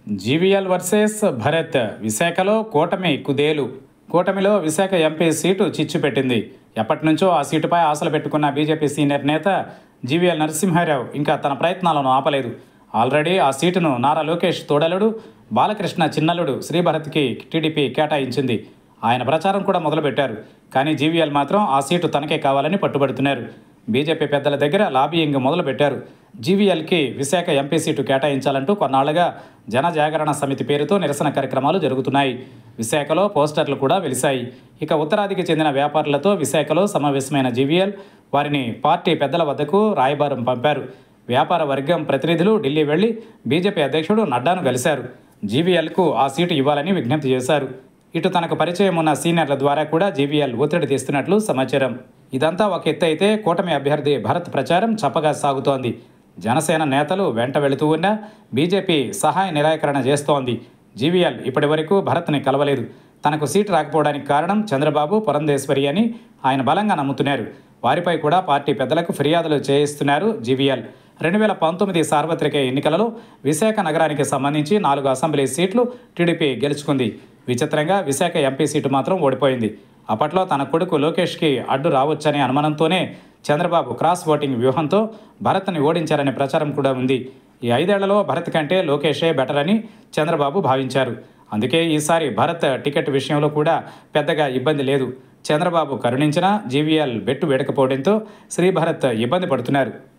GVL versus Bharat విశాఖలో కూటమి కుదేలు కూటమిలో విశాఖ ఎంపీ సీటు చిచ్చు పెట్టింది ఎప్పటి నుంచో ఆ సీటుపై ఆశలు పెట్టుకున్న బీజేపీ సీనియర్ నేత జీవీఎల్ నరసింహారావు ఇంకా తన ప్రయత్నాలను ఆపలేదు ఆల్రెడీ ఆ సీటును నారా లోకేష్ తోడలుడు బాలకృష్ణ చిన్నల్లుడు శ్రీభరత్కి టీడీపీ కేటాయించింది ఆయన ప్రచారం కూడా మొదలుపెట్టారు కానీ జీవీఎల్ మాత్రం ఆ సీటు తనకే కావాలని పట్టుబడుతున్నారు బీజేపీ పెద్దల దగ్గర లాబియింగ్ మొదలుపెట్టారు జీవీఎల్కి విశాఖ ఎంపీ సీటు కేటాయించాలంటూ కొన్నాళ్లుగా జన జాగరణ సమితి పేరుతో నిరసన కార్యక్రమాలు జరుగుతున్నాయి విశాఖలో పోస్టర్లు కూడా వెలిశాయి ఇక ఉత్తరాదికి చెందిన వ్యాపారులతో విశాఖలో సమావేశమైన జీవీఎల్ వారిని పార్టీ పెద్దల వద్దకు రాయబారం పంపారు వ్యాపార వర్గం ప్రతినిధులు ఢిల్లీ వెళ్లి బీజేపీ అధ్యక్షుడు నడ్డాను కలిశారు జీవీఎల్కు ఆ సీటు ఇవ్వాలని విజ్ఞప్తి చేశారు ఇటు తనకు పరిచయం ఉన్న సీనియర్ల ద్వారా కూడా జీవీఎల్ ఒత్తిడి తీస్తున్నట్లు సమాచారం ఇదంతా ఒక ఎత్తు అయితే కూటమి అభ్యర్థి భరత్ ప్రచారం చప్పగా సాగుతోంది జనసేన నేతలు వెంట వెళుతూ ఉన్నా బీజేపీ సహాయ నిరాకరణ చేస్తోంది జీవీఎల్ ఇప్పటి వరకు భరత్ని కలవలేదు తనకు సీటు రాకపోవడానికి కారణం చంద్రబాబు పురంధేశ్వరి అని ఆయన బలంగా నమ్ముతున్నారు వారిపై కూడా పార్టీ పెద్దలకు ఫిర్యాదులు చేయిస్తున్నారు జీవీఎల్ రెండు వేల పంతొమ్మిది సార్వత్రిక ఎన్నికలలో విశాఖ నగరానికి సంబంధించి నాలుగు అసెంబ్లీ సీట్లు టీడీపీ గెలుచుకుంది విచిత్రంగా విశాఖ ఎంపీ సీటు మాత్రం ఓడిపోయింది అప్పట్లో తన కొడుకు లోకేష్కి అడ్డు రావచ్చనే అనుమానంతోనే చంద్రబాబు క్రాస్ ఓటింగ్ వ్యూహంతో భరత్ని ఓడించారనే ప్రచారం కూడా ఉంది ఈ ఐదేళ్లలో భరత్ కంటే లోకేషే బెటర్ అని చంద్రబాబు భావించారు అందుకే ఈసారి భరత్ టికెట్ విషయంలో కూడా పెద్దగా ఇబ్బంది లేదు చంద్రబాబు కరుణించిన జీవీఎల్ బెట్టు వేడకపోవడంతో శ్రీభరత్ ఇబ్బంది పడుతున్నారు